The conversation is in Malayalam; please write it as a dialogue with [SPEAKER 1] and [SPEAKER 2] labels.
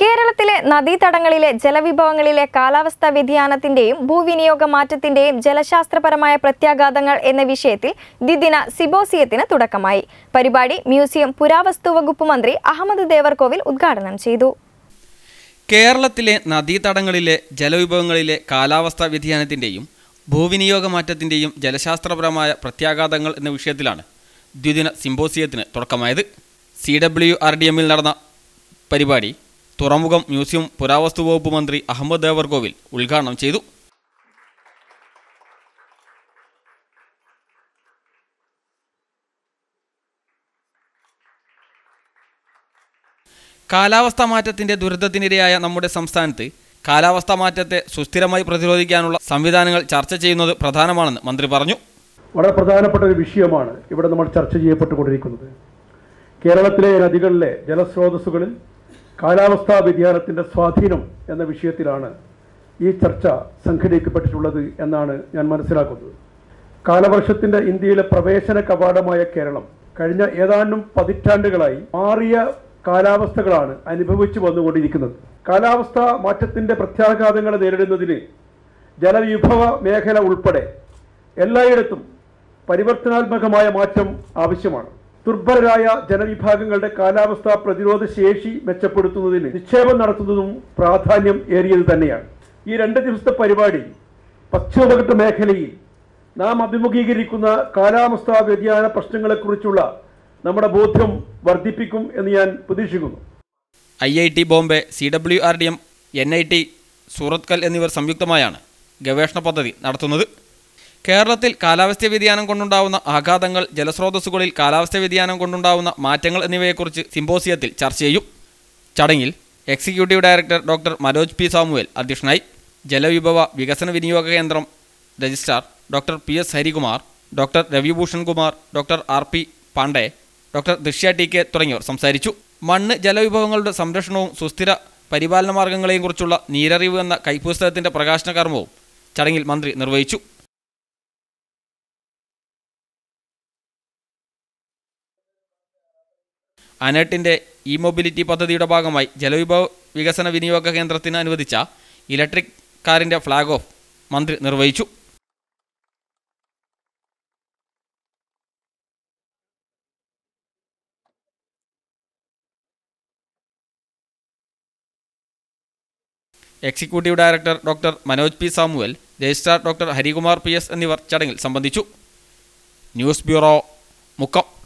[SPEAKER 1] കേരളത്തിലെ നദീതടങ്ങളിലെ ജലവിഭവങ്ങളിലെ കാലാവസ്ഥാ വ്യതിയാനത്തിന്റെയും ഭൂവിനിയോഗ മാറ്റത്തിന്റെയും ജലശാസ്ത്രപരമായ പ്രത്യാഘാതങ്ങൾ എന്ന വിഷയത്തിൽ ദ്വിദിന സിബോസിയത്തിന് തുടക്കമായി പരിപാടി മ്യൂസിയം പുരാവസ്തു വകുപ്പ് മന്ത്രി അഹമ്മദ് ദേവർകോവിൽ ഉദ്ഘാടനം ചെയ്തു
[SPEAKER 2] കേരളത്തിലെ നദീതടങ്ങളിലെ ജലവിഭവങ്ങളിലെ കാലാവസ്ഥാ വ്യതിയാനത്തിൻ്റെയും ഭൂവിനിയോഗ മാറ്റത്തിൻ്റെയും ജലശാസ്ത്രപരമായ പ്രത്യാഘാതങ്ങൾ എന്ന വിഷയത്തിലാണ് ദ്വിദിന സിംബോസിയത്തിന് തുടക്കമായത് സി ഡബ്ല്യു ആർ ഡി എമ്മിൽ നടന്ന പരിപാടി തുറമുഖം മ്യൂസിയം പുരാവസ്തു വകുപ്പ് മന്ത്രി അഹമ്മദ് ദേവർകോവിൽ ഉദ്ഘാടനം ചെയ്തു കാലാവസ്ഥാ മാറ്റത്തിന്റെ ദുരിതത്തിനിരയായ നമ്മുടെ സംസ്ഥാനത്ത് കാലാവസ്ഥാ മാറ്റത്തെ സുസ്ഥിരമായി പ്രതിരോധിക്കാനുള്ള സംവിധാനങ്ങൾ ചർച്ച ചെയ്യുന്നത് പ്രധാനമാണെന്ന് മന്ത്രി പറഞ്ഞു
[SPEAKER 3] വളരെ പ്രധാനപ്പെട്ട ഒരു വിഷയമാണ് ഇവിടെ നമ്മൾ ചർച്ച ചെയ്യപ്പെട്ടുകൊണ്ടിരിക്കുന്നത് കേരളത്തിലെ നദികളിലെ ജലസ്രോതസ്സുകളിൽ കാലാവസ്ഥാ വ്യതിയാനത്തിൻ്റെ സ്വാധീനം എന്ന വിഷയത്തിലാണ് ഈ ചർച്ച സംഘടിപ്പിക്കപ്പെട്ടിട്ടുള്ളത് എന്നാണ് ഞാൻ മനസ്സിലാക്കുന്നത് കാലവർഷത്തിൻ്റെ ഇന്ത്യയിലെ പ്രവേശന കവാടമായ കേരളം കഴിഞ്ഞ ഏതാനും പതിറ്റാണ്ടുകളായി മാറിയ കാലാവസ്ഥകളാണ് അനുഭവിച്ചു വന്നുകൊണ്ടിരിക്കുന്നത് കാലാവസ്ഥാ മാറ്റത്തിൻ്റെ പ്രത്യാഘാതങ്ങളെ നേരിടുന്നതിന് ജലവിഭവ മേഖല ഉൾപ്പെടെ എല്ലായിടത്തും പരിവർത്തനാത്മകമായ മാറ്റം ആവശ്യമാണ് ദുർബലരായ ജനവിഭാഗങ്ങളുടെ കാലാവസ്ഥാ പ്രതിരോധ ശേഷി മെച്ചപ്പെടുത്തുന്നതിന് നിക്ഷേപം നടത്തുന്നതും പ്രാധാന്യം ഏറിയത് തന്നെയാണ് ഈ രണ്ട് ദിവസത്തെ പരിപാടി പശ്ചിമഘട്ട മേഖലയിൽ നാം അഭിമുഖീകരിക്കുന്ന കാലാവസ്ഥാ വ്യതിയാന പ്രശ്നങ്ങളെക്കുറിച്ചുള്ള നമ്മുടെ ബോധ്യം വർദ്ധിപ്പിക്കും എന്ന് ഞാൻ പ്രതീക്ഷിക്കുന്നു
[SPEAKER 2] I I T Bombay C W R D M N I T Surathkal എന്നിവർ സംയുക്തമായാണ് ഗവേഷണ പദ്ധതി നടത്തുന്നത് കേരളത്തിൽ കാലാവസ്ഥാ വ്യതിയാനം കൊണ്ടുണ്ടാവുന്ന ആഘാതങ്ങൾ ജലസ്രോതസ്സുകളിൽ കാലാവസ്ഥാ വ്യതിയാനം കൊണ്ടുണ്ടാവുന്ന മാറ്റങ്ങൾ എന്നിവയെക്കുറിച്ച് സിംബോസിയത്തിൽ ചർച്ച ചെയ്യും ചടങ്ങിൽ executive director doctor Manoj P Samuel അധ്യക്ഷനായി ജലവിഭവ വികസന വിനിയോഗ കേന്ദ്രം registrar doctor P S Harikumar doctor Ravibhushan Kumar doctor R P Pandey doctor Drishya T K തുടങ്ങിയവർ സംസാരിച്ചു മണ്ണ് ജലവിഭവങ്ങളുടെ സംരക്ഷണവും സുസ്ഥിര പരിപാലന മാർഗങ്ങളെയും കുറിച്ചുള്ള നീരറിവ് എന്ന കൈപ്പുസ്തകത്തിന്റെ പ്രകാശന കർമ്മവും ചടങ്ങിൽ മന്ത്രി നിർവഹിച്ചു അനേട്ടിന്റെ ഇ മൊബിലിറ്റി പദ്ധതിയുടെ ഭാഗമായി ജലവിഭവ വികസന വിനിയോഗ കേന്ദ്രത്തിന് അനുവദിച്ച ഇലക്ട്രിക് കാറിന്റെ ഫ്ളാഗ് ഓഫ് മന്ത്രി നിർവഹിച്ചു executive director doctor Manoj P Samuel registrar doctor Harikumar P S എന്നിവർ ചടങ്ങിൽ സംബന്ധിച്ചു ന്യൂസ് ബ്യൂറോ മുക്കം